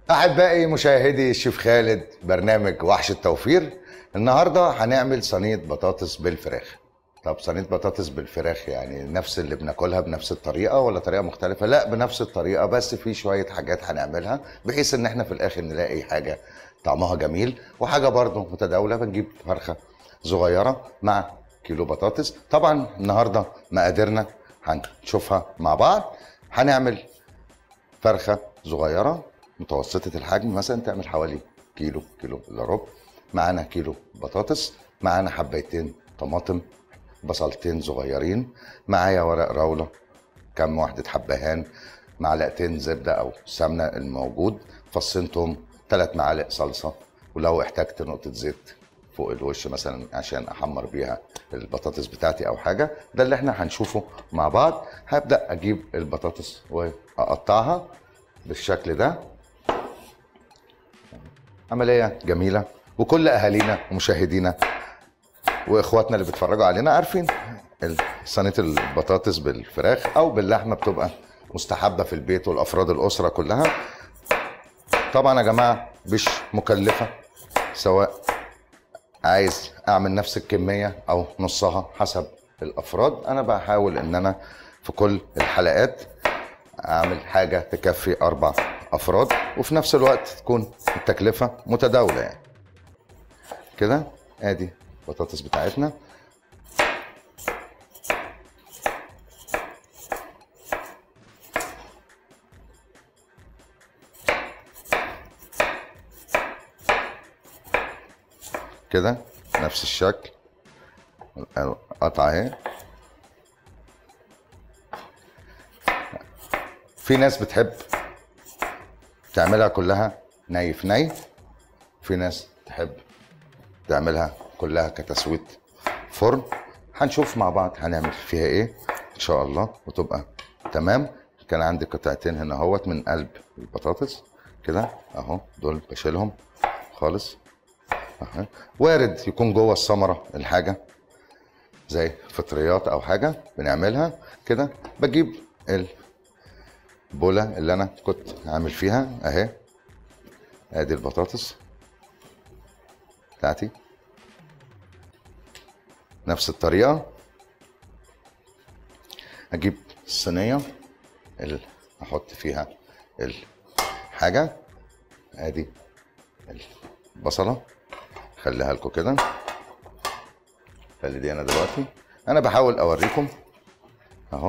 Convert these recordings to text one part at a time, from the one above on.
أحبائي مشاهدي الشيف خالد برنامج وحش التوفير النهارده هنعمل صينية بطاطس بالفراخ طب صينية بطاطس بالفراخ يعني نفس اللي بناكلها بنفس الطريقة ولا طريقة مختلفة؟ لا بنفس الطريقة بس في شوية حاجات هنعملها بحيث إن احنا في الآخر نلاقي حاجة طعمها جميل وحاجة برضه متداولة بنجيب فرخة صغيرة مع كيلو بطاطس طبعا النهارده مقاديرنا هنشوفها مع بعض هنعمل فرخه صغيره متوسطه الحجم مثلا تعمل حوالي كيلو كيلو الا ربع معانا كيلو بطاطس معانا حبايتين طماطم بصلتين صغيرين معايا ورق راوله كام واحده حبهان معلقتين زبده او سمنه الموجود فصين توم ثلاث معالق صلصه ولو احتجت نقطه زيت فوق الوش مثلا عشان احمر بيها البطاطس بتاعتي او حاجه ده اللي احنا هنشوفه مع بعض هبدا اجيب البطاطس واقطعها بالشكل ده عمليه جميله وكل اهالينا ومشاهدينا واخواتنا اللي بيتفرجوا علينا عارفين ال- صينيه البطاطس بالفراخ او باللحمه بتبقى مستحبه في البيت والافراد الاسره كلها طبعا يا جماعه مش مكلفه سواء عايز اعمل نفس الكميه او نصها حسب الافراد انا بحاول ان انا في كل الحلقات اعمل حاجه تكفي اربع افراد وفي نفس الوقت تكون التكلفه متداوله يعني كده ادي البطاطس بتاعتنا كده نفس الشكل القطعة اهي في ناس بتحب تعملها كلها ني في ني في ناس تحب تعملها كلها كتسويت فرن هنشوف مع بعض هنعمل فيها ايه ان شاء الله وتبقى تمام كان عندي قطعتين هنا اهوت من قلب البطاطس كده اهو دول بشيلهم خالص أها. وارد يكون جوه الثمره الحاجه زي فطريات او حاجه بنعملها كده بجيب البوله اللي انا كنت عامل فيها اهي ادي البطاطس بتاعتي نفس الطريقه اجيب الصينيه اللي احط فيها الحاجه ادي البصله خليها لكم كده خلي دي انا دلوقتي انا بحاول اوريكم اهو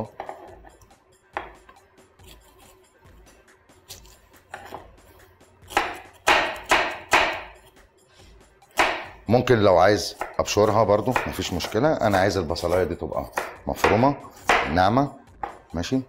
ممكن لو عايز ابشرها برضو مفيش مشكله انا عايز البصلايه دي تبقى مفرومه ناعمه ماشي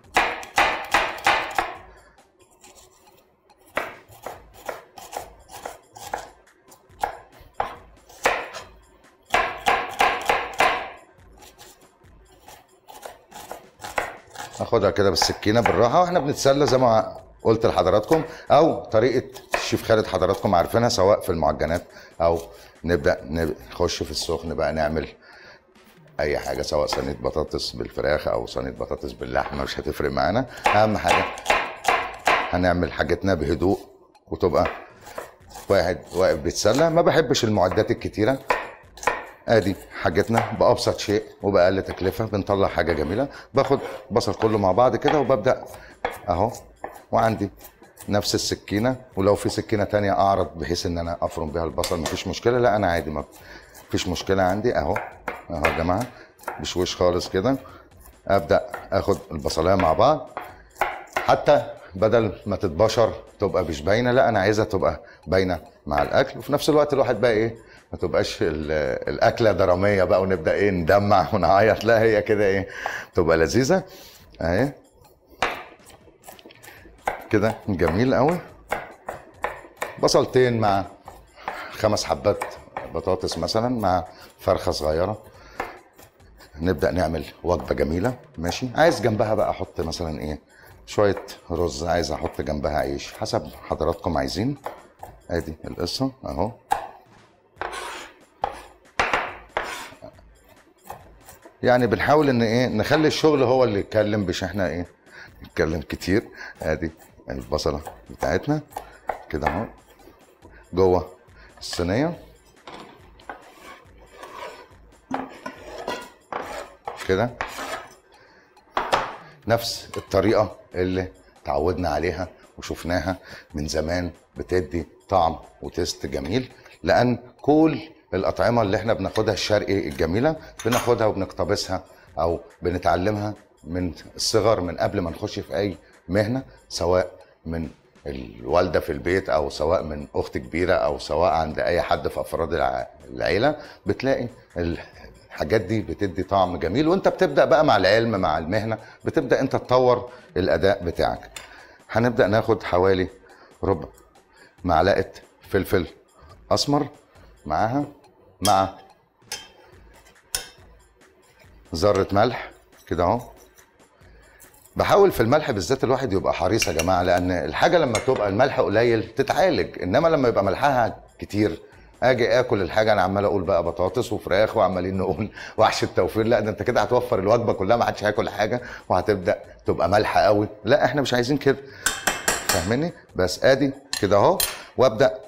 ناخدها كده بالسكينه بالراحه واحنا بنتسلى زي ما قلت لحضراتكم او طريقه الشيف خالد حضراتكم عارفينها سواء في المعجنات او نبدا نخش في السخن بقى نعمل اي حاجه سواء صينيه بطاطس بالفراخ او صينيه بطاطس باللحمه مش هتفرق معانا اهم حاجه هنعمل حاجتنا بهدوء وتبقى واحد واقف بيتسلى ما بحبش المعدات الكتيره ادي حاجتنا بابسط شيء وباقل تكلفه بنطلع حاجه جميله باخد بصل كله مع بعض كده وببدا اهو وعندي نفس السكينه ولو في سكينه تانية اعرض بحيث ان انا افرم بيها البصل مفيش مشكله لا انا عادي ما فيش مشكله عندي اهو اهو يا جماعه بشويش خالص كده ابدا اخد البصلايه مع بعض حتى بدل ما تتبشر تبقى مش باينه لا انا عايزها تبقى باينه مع الاكل وفي نفس الوقت الواحد بقى ايه ما تبقاش ال- الاكله دراميه بقى ونبدا ايه ندمع ونعيط لا هي كده ايه تبقى لذيذه اهي كده جميل قوي بصلتين مع خمس حبات بطاطس مثلا مع فرخه صغيره نبدا نعمل وجبه جميله ماشي عايز جنبها بقى احط مثلا ايه شويه رز عايز احط جنبها عيش حسب حضراتكم عايزين ادي القصه اهو يعني بنحاول ان ايه نخلي الشغل هو اللي يتكلم مش احنا ايه نتكلم كتير ادي البصله بتاعتنا كده اهو جوه الصينيه كده نفس الطريقه اللي تعودنا عليها وشفناها من زمان بتدي طعم وتيست جميل لان كل الاطعمه اللي احنا بناخدها الشرقي الجميله بناخدها وبنقتبسها او بنتعلمها من الصغر من قبل ما نخش في اي مهنه سواء من الوالده في البيت او سواء من اخت كبيره او سواء عند اي حد في افراد الع- العيله بتلاقي الحاجات دي بتدي طعم جميل وانت بتبدا بقى مع العلم مع المهنه بتبدا انت تطور الاداء بتاعك هنبدا ناخد حوالي ربع معلقه فلفل اسمر معاها مع ذره ملح كده اهو بحاول في الملح بالذات الواحد يبقى حريص يا جماعه لان الحاجه لما تبقى الملح قليل تتعالج انما لما يبقى ملحها كتير اجي اكل الحاجه انا عمال اقول بقى بطاطس وفراخ وعمالين نقول وحش التوفير لا ده انت كده هتوفر الوجبه كلها ما حدش هياكل حاجه وهتبدا تبقى مالحه قوي لا احنا مش عايزين كده فاهمني بس ادي كده اهو وابدا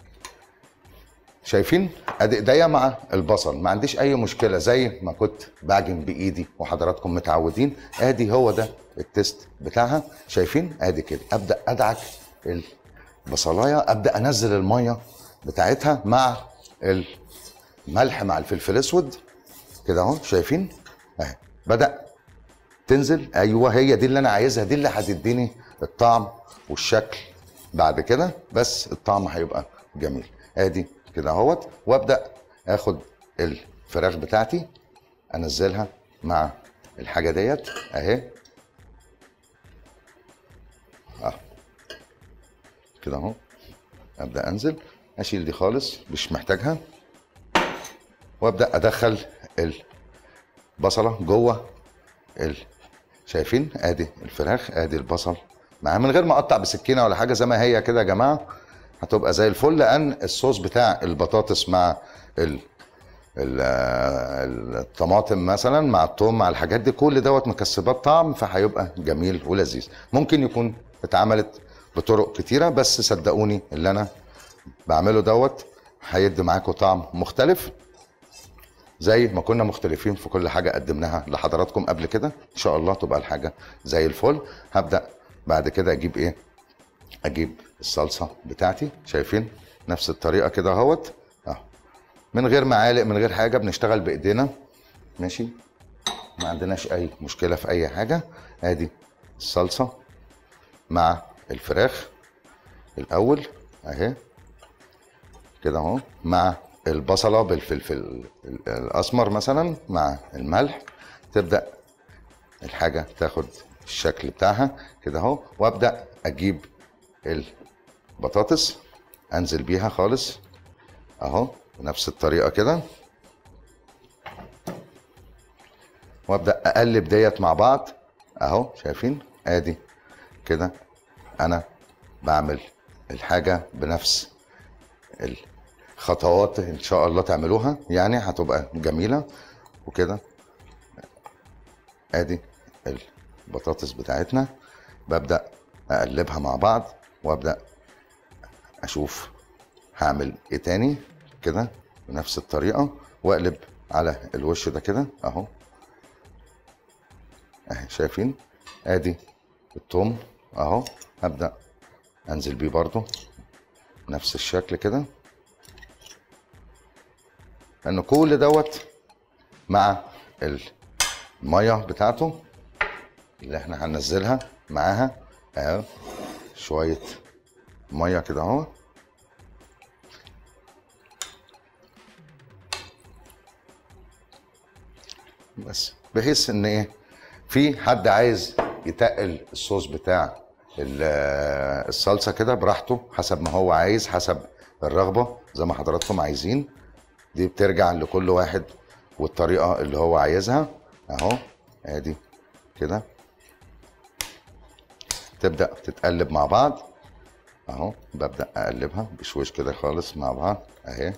شايفين ادي ايديا مع البصل ما عنديش اي مشكله زي ما كنت بعجن بايدي وحضراتكم متعودين ادي هو ده التست بتاعها شايفين ادي كده ابدا ادعك البصلايه ابدا انزل الميه بتاعتها مع الملح مع الفلفل الاسود كده اهو شايفين اهي بدا تنزل ايوه هي دي اللي انا عايزها دي اللي هتديني الطعم والشكل بعد كده بس الطعم هيبقى جميل ادي كده اهوت وابدا اخد الفراخ بتاعتي انزلها مع الحاجه ديت اهي اه كده اهو ابدا انزل اشيل دي خالص مش محتاجها وابدا ادخل البصله جوه ال... شايفين ادي الفراخ ادي البصل معاه من غير ما اقطع بسكينه ولا حاجه زي ما هي كده يا جماعه هتبقى زي الفل لان الصوص بتاع البطاطس مع ال... ال- الطماطم مثلا مع الثوم مع الحاجات دي كل دوت مكسبات طعم فهيبقى جميل ولذيذ ممكن يكون اتعملت بطرق كتيره بس صدقوني اللي انا بعمله دوت هيدي معاكم طعم مختلف زي ما كنا مختلفين في كل حاجه قدمناها لحضراتكم قبل كده ان شاء الله تبقى الحاجه زي الفل هبدا بعد كده اجيب ايه اجيب الصلصه بتاعتي شايفين نفس الطريقه كده اهوت اهو من غير معالق من غير حاجه بنشتغل بايدينا ماشي ما عندناش اي مشكله في اي حاجه ادي الصلصه مع الفراخ الاول اهي كده اهو مع البصله بالفلفل الاسمر مثلا مع الملح تبدا الحاجه تاخد الشكل بتاعها كده اهو وابدا اجيب البطاطس انزل بيها خالص اهو بنفس الطريقه كده وابدا اقلب ديت مع بعض اهو شايفين ادي كده انا بعمل الحاجه بنفس الخطوات ان شاء الله تعملوها يعني هتبقى جميله وكده ادي البطاطس بتاعتنا ببدا اقلبها مع بعض وابدا اشوف هعمل ايه تاني كده بنفس الطريقه واقلب على الوش ده كده اهو اهي شايفين ادي التوم اهو هبدا انزل بيه برضو نفس الشكل كده لان كل دوت مع الميه بتاعته اللي احنا هننزلها معاها اهو شويه ميه كده اهو بس بحيث ان ايه في حد عايز يتقل الصوص بتاع ال- الصلصه كده براحته حسب ما هو عايز حسب الرغبه زي ما حضراتكم عايزين دي بترجع لكل واحد والطريقه اللي هو عايزها اهو ادي كده تبدا تتقلب مع بعض اهو ببدا اقلبها بشويش كده خالص مع بعض اهي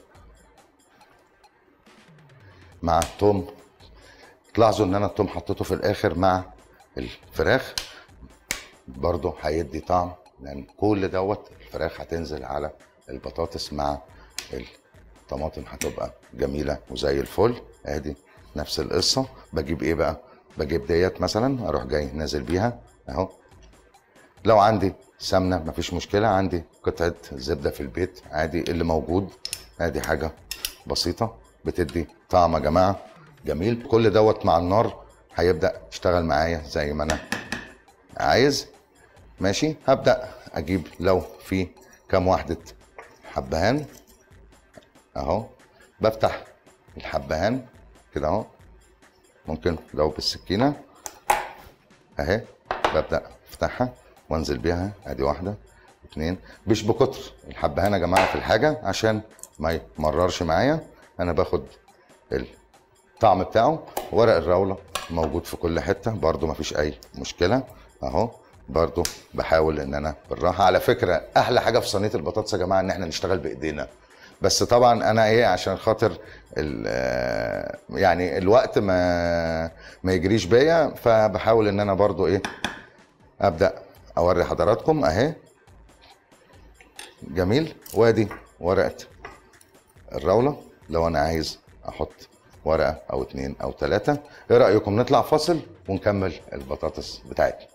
مع التوم تلاحظوا ان انا التوم حطيته في الاخر مع الفراخ برضه هيدي طعم لان كل دوت الفراخ هتنزل على البطاطس مع الطماطم هتبقى جميله وزي الفل ادي نفس القصه بجيب ايه بقى بجيب ديت مثلا اروح جاي نازل بيها اهو لو عندي سمنه مفيش مشكله عندي قطعه زبده في البيت عادي اللي موجود ادي حاجه بسيطه بتدي طعم يا جماعه جميل كل دوت مع النار هيبدا يشتغل معايا زي ما انا عايز ماشي هبدا اجيب لو في كام واحده حبهان اهو بفتح الحبهان كده اهو ممكن لو بالسكينه اهي ببدا افتحها وانزل بيها ادي واحده اتنين مش بكتر الحبهان يا جماعه في الحاجه عشان ما يمررش معايا انا باخد الطعم بتاعه ورق الراوله موجود في كل حته برده مفيش اي مشكله اهو برضو بحاول ان انا بالراحه على فكره احلى حاجه في صينيه البطاطس يا جماعه ان احنا نشتغل بايدينا بس طبعا انا ايه عشان خاطر ال- يعني الوقت ما ما يجريش بيا فبحاول ان انا برضو ايه ابدا اوري حضراتكم اهي جميل وادي ورقه الراوله لو انا عايز احط ورقه او اتنين او تلاته ايه رايكم نطلع فاصل ونكمل البطاطس بتاعتنا